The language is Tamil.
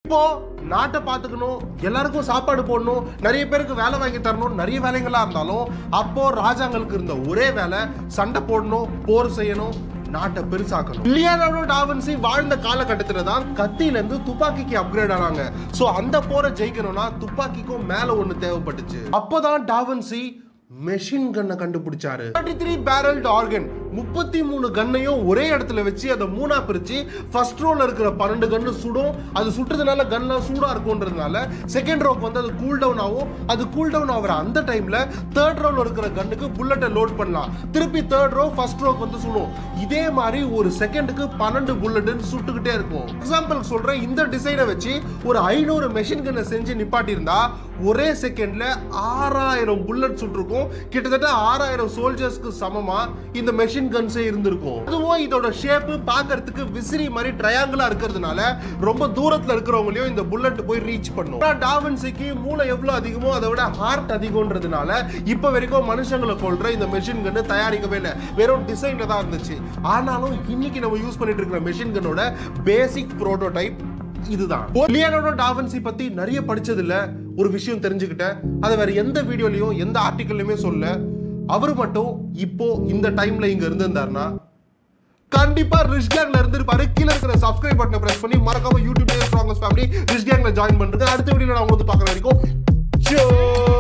இப்போ நாட்டை பார்த்துக்கணும் எல்லாருக்கும் சாப்பாடு போடணும் நிறைய பேருக்கு வேலை வாங்கி தரணும் நிறைய வேலைகளா இருந்தாலும் அப்போ ராஜாங்களுக்கு இருந்த ஒரே வேலை சண்டை போடணும் போர் செய்யணும் நாட்டை பெருசாக்கணும் லியோனார்டோ டாவின்சி வாழ்ந்த காலகட்டத்துல தான் கத்தியில இருந்து துப்பாக்கிக்கு அப்கிரேட் ஆனாங்க சோ அந்த போரை ஜெயிக்கணும்னா துப்பாக்கிக்கும் மேல ஒண்ணு தேவைப்பட்டுச்சு அப்போதான் டாவின்சி மெஷின் கன்னை கண்டுபிடிச்சாரு தேர்ட்டி த்ரீ பேரல் ஆர்கன் முப்பத்தி மூணு கன்னையும் ஒரே இடத்துல வச்சு அதை மூணா பிரிச்சு ஃபர்ஸ்ட் ரோல இருக்கிற பன்னெண்டு கன்னு சுடும் அது சுட்டுறதுனால கன்லாம் சூடா இருக்கும்ன்றதுனால செகண்ட் ரோக்கு வந்து அது கூல் டவுன் ஆகும் அது கூல் டவுன் ஆகிற அந்த டைம்ல தேர்ட் ரோல இருக்கிற கன்னுக்கு புல்லட்டை லோட் பண்ணலாம் திருப்பி தேர்ட் ரோ ஃபர்ஸ்ட் ரோக்கு வந்து சுடும் இதே மாதிரி ஒரு செகண்டுக்கு பன்னெண்டு புல்லட்னு சுட்டுக்கிட்டே இருக்கும் எக்ஸாம்பிள் சொல்றேன் இந்த டிசைனை வச்சு ஒரு ஐநூறு மெஷின் கன்னை செஞ்சு நிப்பாட்டி இருந்தா ஒரே செகண்ட்ல ஆறாயிரம் புல்லட் சுட்டிருக்கும் கிட்டத்தட்ட ஆறாயிரம் சோல்ஜர்ஸ்க்கு சமமா இந்த மெஷின் கன்ஸே இருந்திருக்கும் அதுவும் இதோட ஷேப் பார்க்கிறதுக்கு விசிறி மாதிரி ட்ரையாங்கிளா இருக்கிறதுனால ரொம்ப தூரத்துல இருக்கிறவங்களையும் இந்த புல்லட் போய் ரீச் பண்ணும் ஆனா டாவின்சிக்கு மூளை எவ்வளவு அதிகமோ அதை விட ஹார்ட் அதிகம்ன்றதுனால இப்ப வரைக்கும் மனுஷங்களை கொள்ற இந்த மெஷின் கன்னு தயாரிக்கவே இல்லை வெறும் டிசைன்ல தான் இருந்துச்சு ஆனாலும் இன்னைக்கு நம்ம யூஸ் பண்ணிட்டு இருக்கிற மெஷின் கன்னோட பேசிக் ப்ரோட்டோடைப் இதுதான் லியோனார்டோ டாவின்சி பத்தி நிறைய படிச்சது இல்ல ஒரு விஷயம் தெரிஞ்சுக்கிட்டேன் அதை வேற எந்த வீடியோலயும் எந்த ஆர்டிக்கல்லையுமே சொல்ல அவர் மட்டும் இப்போ இந்த டைம்ல இங்க இருந்திருந்தாருன்னா கண்டிப்பா ரிஷ் கேங்ல இருந்திருப்பாரு கீழ இருக்கிற சப்ஸ்கிரைப் பட்டனை பிரஸ் பண்ணி மறக்காம யூடியூப் ஸ்ட்ராங்கஸ்ட் ஃபேமிலி ரிஷ் கேங்ல ஜாயின் பண்றது அடுத்த வீடியோல நான் உங்களுக்கு பார்க்குற வரைக்கும் Ciao.